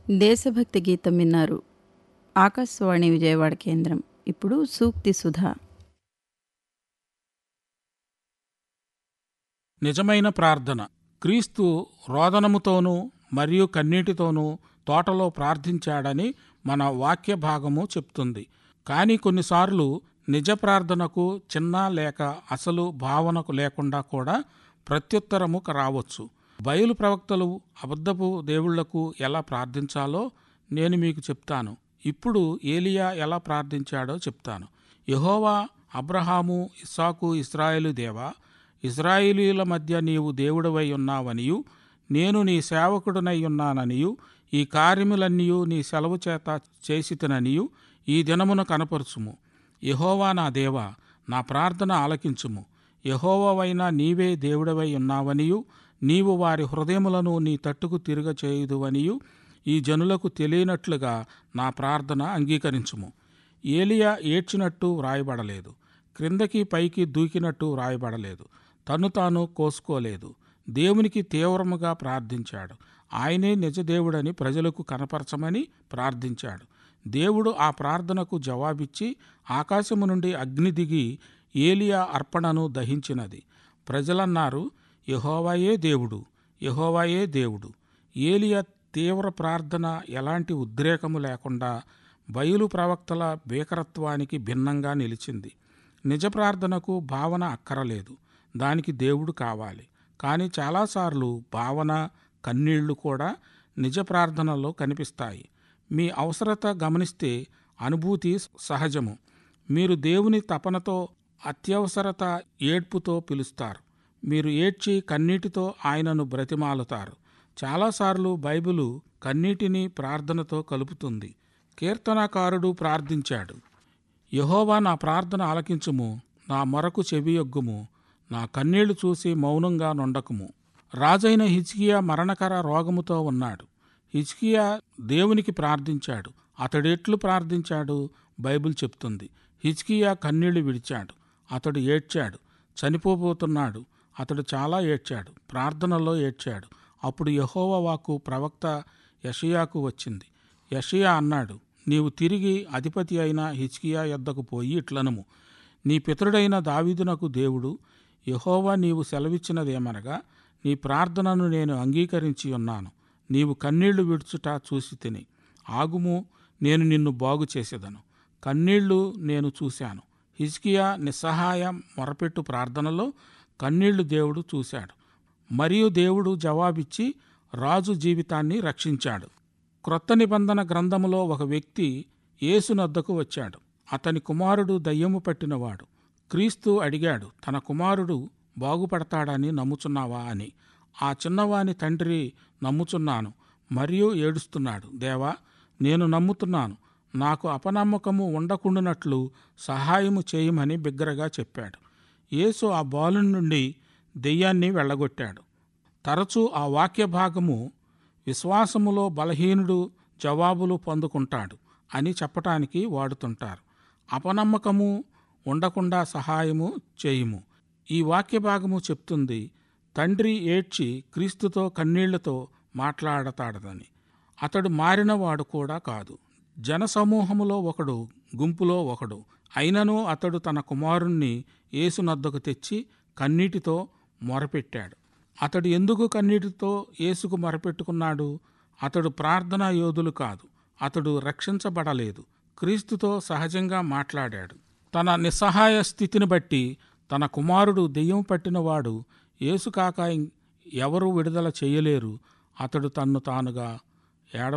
దేశభక్తి గీతం విన్నారు ఆకాశవాణి విజయవాడ కేంద్రం ఇప్పుడు సూక్తి సుధా నిజమైన ప్రార్థన క్రీస్తు రోదనముతోనూ మరియు కన్నీటితోనూ తోటలో ప్రార్థించాడని మన వాక్య భాగము చెప్తుంది కానీ కొన్నిసార్లు నిజ ప్రార్థనకు చిన్న లేక అసలు భావనకు లేకుండా కూడా ప్రత్యుత్తరము రావచ్చు బయలు ప్రవక్తలు అబద్ధపు దేవుళ్లకు ఎలా ప్రార్థించాలో నేను మీకు చెప్తాను ఇప్పుడు ఏలియా ఎలా ప్రార్థించాడో చెప్తాను యహోవా అబ్రహాము ఇస్సాకు ఇస్రాయేలు దేవా ఇజ్రాయేలీల మధ్య నీవు దేవుడవై ఉన్నావనియు నేను నీ సేవకుడనై ఉన్నాననియు ఈ కార్యములన్నీయు నీ సెలవు చేత చేసితననియు ఈ దినమున కనపరుచుము యహోవా నా దేవా నా ప్రార్థన ఆలకించుము యహోవవైనా నీవే దేవుడవై ఉన్నావనియు నీవు వారి హృదయములను నీ తట్టుకు తిరగ చేయుదువనియు ఈ జనులకు తెలియనట్లుగా నా ప్రార్థన అంగీకరించుము ఏలియా ఏడ్చినట్టు వ్రాయబడలేదు క్రిందకి పైకి దూకినట్టు వ్రాయబడలేదు తను తాను కోసుకోలేదు దేవునికి తీవ్రముగా ప్రార్థించాడు ఆయనే నిజదేవుడని ప్రజలకు కనపరచమని ప్రార్థించాడు దేవుడు ఆ ప్రార్థనకు జవాబిచ్చి ఆకాశము నుండి అగ్ని దిగి ఏలియా అర్పణను దహించినది ప్రజలన్నారు యహోవాయే దేవుడు యహోవాయే దేవుడు ఏలియా తీవ్ర ప్రార్థన ఎలాంటి ఉద్రేకము లేకుండా బయలు ప్రవక్తల భీకరత్వానికి భిన్నంగా నిలిచింది నిజ ప్రార్థనకు భావన అక్కరలేదు దానికి దేవుడు కావాలి కానీ చాలాసార్లు భావన కన్నీళ్లు కూడా నిజ ప్రార్థనలో కనిపిస్తాయి మీ అవసరత గమనిస్తే అనుభూతి సహజము మీరు దేవుని తపనతో అత్యవసరత ఏడ్పుతో పిలుస్తారు మీరు ఏడ్చి కన్నీటితో ఆయనను బ్రతిమాలుతారు చాలాసార్లు బైబిలు కన్నీటిని ప్రార్థనతో కలుపుతుంది కీర్తనాకారుడు ప్రార్థించాడు యహోవా నా ప్రార్థన ఆలకించుము నా మొరకు చెవియొగ్గుము నా కన్నీళ్లు చూసి మౌనంగా నొండకుము రాజైన హిజ్కియా మరణకర రోగముతో ఉన్నాడు హిజ్కియా దేవునికి ప్రార్థించాడు అతడెట్లు ప్రార్థించాడు బైబిల్ చెప్తుంది హిజ్కియా కన్నీళ్లు విడిచాడు అతడు ఏడ్చాడు చనిపోబోతున్నాడు అతడు చాలా ఏడ్చాడు ప్రార్థనలో ఏడ్చాడు అప్పుడు యహోవ వాకు ప్రవక్త యషియాకు వచ్చింది యషియా అన్నాడు నీవు తిరిగి అధిపతి అయిన హిజ్కియా యొద్దకు పోయి ఇట్లనము నీ పితరుడైన దావీదునకు దేవుడు యహోవా నీవు సెలవిచ్చినదేమనగా నీ ప్రార్థనను నేను అంగీకరించి ఉన్నాను నీవు కన్నీళ్లు విడుచుట చూసి తిని ఆగుము నేను నిన్ను బాగు చేసేదను కన్నీళ్లు నేను చూశాను హిజ్కియా నిస్సహాయ మొరపెట్టు ప్రార్థనలో కన్నీళ్లు దేవుడు చూశాడు మరియు దేవుడు జవాబిచ్చి రాజు జీవితాన్ని రక్షించాడు క్రొత్త నిబంధన గ్రంథములో ఒక వ్యక్తి యేసునద్దకు వచ్చాడు అతని కుమారుడు దయ్యము పట్టినవాడు క్రీస్తు అడిగాడు తన కుమారుడు బాగుపడతాడని నమ్ముచున్నావా అని ఆ చిన్నవాని తండ్రి నమ్ముచున్నాను మరియు ఏడుస్తున్నాడు దేవా నేను నమ్ముతున్నాను నాకు అపనమ్మకము ఉండకుండానట్లు సహాయము చేయమని బిగ్గరగా చెప్పాడు యేసు ఆ బాలుని నుండి దెయ్యాన్ని వెళ్ళగొట్టాడు తరచూ ఆ వాక్య భాగము విశ్వాసములో బలహీనుడు జవాబులు పొందుకుంటాడు అని చెప్పటానికి వాడుతుంటారు అపనమ్మకము ఉండకుండా సహాయము చేయుము ఈ వాక్య భాగము చెప్తుంది తండ్రి ఏడ్చి క్రీస్తుతో కన్నీళ్లతో మాట్లాడతాడదని అతడు మారినవాడు కూడా కాదు జనసమూహములో ఒకడు గుంపులో ఒకడు అయినను అతడు తన కుమారుణ్ణి యేసునద్దకు తెచ్చి కన్నీటితో మొరపెట్టాడు అతడు ఎందుకు కన్నీటితో యేసుకు మొరపెట్టుకున్నాడు అతడు ప్రార్థనా యోధులు కాదు అతడు రక్షించబడలేదు క్రీస్తుతో సహజంగా మాట్లాడాడు తన నిస్సహాయ స్థితిని బట్టి తన కుమారుడు దెయ్యం పట్టినవాడు యేసు కాక ఎవరు విడుదల చేయలేరు అతడు తన్ను తానుగా ఏడ